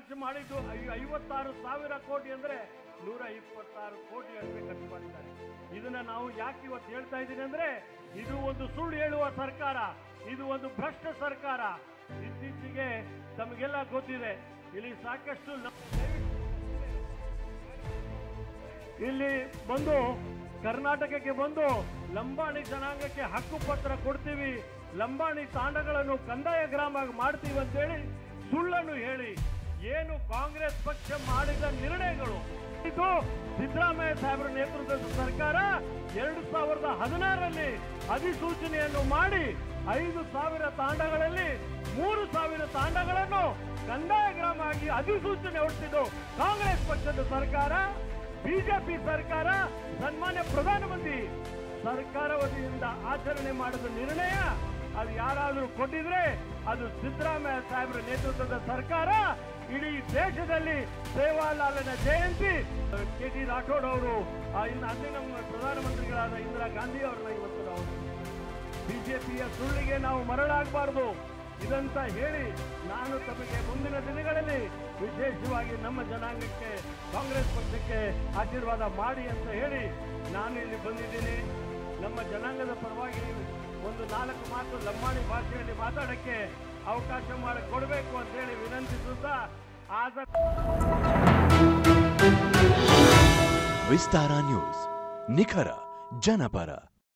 ಖರ್ಚು ಮಾಡಿದ್ದು ಐ- ಐವತ್ತಾರು ಸಾವಿರ ಕೋಟಿ ಅಂದ್ರೆ ನೂರ ಇಪ್ಪತ್ತಾರು ಕೋಟಿ ಅಷ್ಟೇ ಖರ್ಚು ಮಾಡಿದ್ದಾರೆ ಇದನ್ನ ನಾವು ಯಾಕೆ ಇವತ್ತು ಹೇಳ್ತಾ ಇದ್ದೀನಿ ಅಂದ್ರೆ ಇದು ಒಂದು ಸುಳ್ಳು ಹೇಳುವ ಸರ್ಕಾರ ಇದು ಒಂದು ಭ್ರಷ್ಟ ಸರ್ಕಾರ ಇತ್ತೀಚೆಗೆ ತಮಗೆಲ್ಲ ಗೊತ್ತಿದೆ ಇಲ್ಲಿ ಸಾಕಷ್ಟು ಲ- ಇಲ್ಲಿ ಬಂದು ಕರ್ನಾಟಕಕ್ಕೆ ಬಂದು ಲಂಬಾಣಿ ಜನಾಂಗಕ್ಕೆ ಹಕ್ಕು ಪತ್ರ ಕೊಡ್ತೀವಿ ಲಂಬಾಣಿ ತಾಂಡಗಳನ್ನು ಕಂದಾಯ ಗ್ರಾಮ ಮಾಡ್ತೀವಿ ಅಂತೇಳಿ ಸುಳ್ಳನ್ನು ಹೇಳಿ ಏನು ಕಾಂಗ್ರೆಸ್ ಪಕ್ಷ ಮಾಡಿದ ನಿರ್ಣಯಗಳು ಇದು ಸಿದ್ದರಾಮಯ್ಯ ಸಾಹೇಬರ ನೇತೃತ್ವದ ಸರ್ಕಾರ ಎರಡು ಸಾವಿರದ ಹದಿನಾರರಲ್ಲಿ ಅಧಿಸೂಚನೆಯನ್ನು ಮಾಡಿ ಐದು ಸಾವಿರ ತಾಂಡಗಳಲ್ಲಿ ಮೂರು ಸಾವಿರ ತಾಂಡಗಳನ್ನು ಕಂದಾಯ ಗ್ರಾಮ ಆಗಿ ಅಧಿಸೂಚನೆ ಹೊರಟಿದ್ದು ಕಾಂಗ್ರೆಸ್ ಪಕ್ಷದ ಸರ್ಕಾರ ಬಿಜೆಪಿ ಸರ್ಕಾರ ಸನ್ಮಾನ್ಯ ಪ್ರಧಾನಮಂತ್ರಿ ಸರ್ಕಾರ ವತಿಯಿಂದ ಆಚರಣೆ ಮಾಡಿದ ನಿರ್ಣಯ ಅದು ಯಾರಾದರೂ ಕೊಟ್ಟಿದ್ರೆ ಅದು ಸಿದ್ದರಾಮಯ್ಯ ಸಾಹೇಬರ ನೇತೃತ್ವದ ಸರ್ಕಾರ ಇಡೀ ದೇಶದಲ್ಲಿ ಸೇವಾಲಾಲನ ಜಯಂತಿ ಕೆ ಟಿ ರಾಠೋಡ್ ಅವರು ಆ, ಇನ್ನು ಅದೇ ನಮ್ಮ ಪ್ರಧಾನಮಂತ್ರಿಗಳಾದ ಇಂದಿರಾ ಗಾಂಧಿ ಅವರನ್ನ ಇವತ್ತು ನಾವು ಬಿಜೆಪಿಯ ಸುಳ್ಳಿಗೆ ನಾವು ಮರಳಾಗಬಾರದು ಇದಂತ ಹೇಳಿ ನಾನು ತಮಗೆ ಮುಂದಿನ ದಿನಗಳಲ್ಲಿ ವಿಶೇಷವಾಗಿ ನಮ್ಮ ಜನಾಂಗಕ್ಕೆ ಕಾಂಗ್ರೆಸ್ ಪಕ್ಷಕ್ಕೆ ಆಶೀರ್ವಾದ ಮಾಡಿ ಅಂತ ಹೇಳಿ ನಾನು ಇಲ್ಲಿ ಬಂದಿದ್ದೀನಿ ನಮ್ಮ ಜನಾಂಗದ ಪರವಾಗಿ ಒಂದು ನಾಲ್ಕು ಮಾತು ಲಂಬಾಣಿ ಭಾಷೆಯಲ್ಲಿ ಮಾತಾಡಕ್ಕೆ ಅವಕಾಶ ಮಾಡಿ ಕೊಡಬೇಕು ಅಂತ ಹೇಳಿ ವಿನಂತಿಸುತ್ತಾ ಆದ ವಿಸ್ತಾರ ನ್ಯೂಸ್ ನಿಖರ ಜನಪರ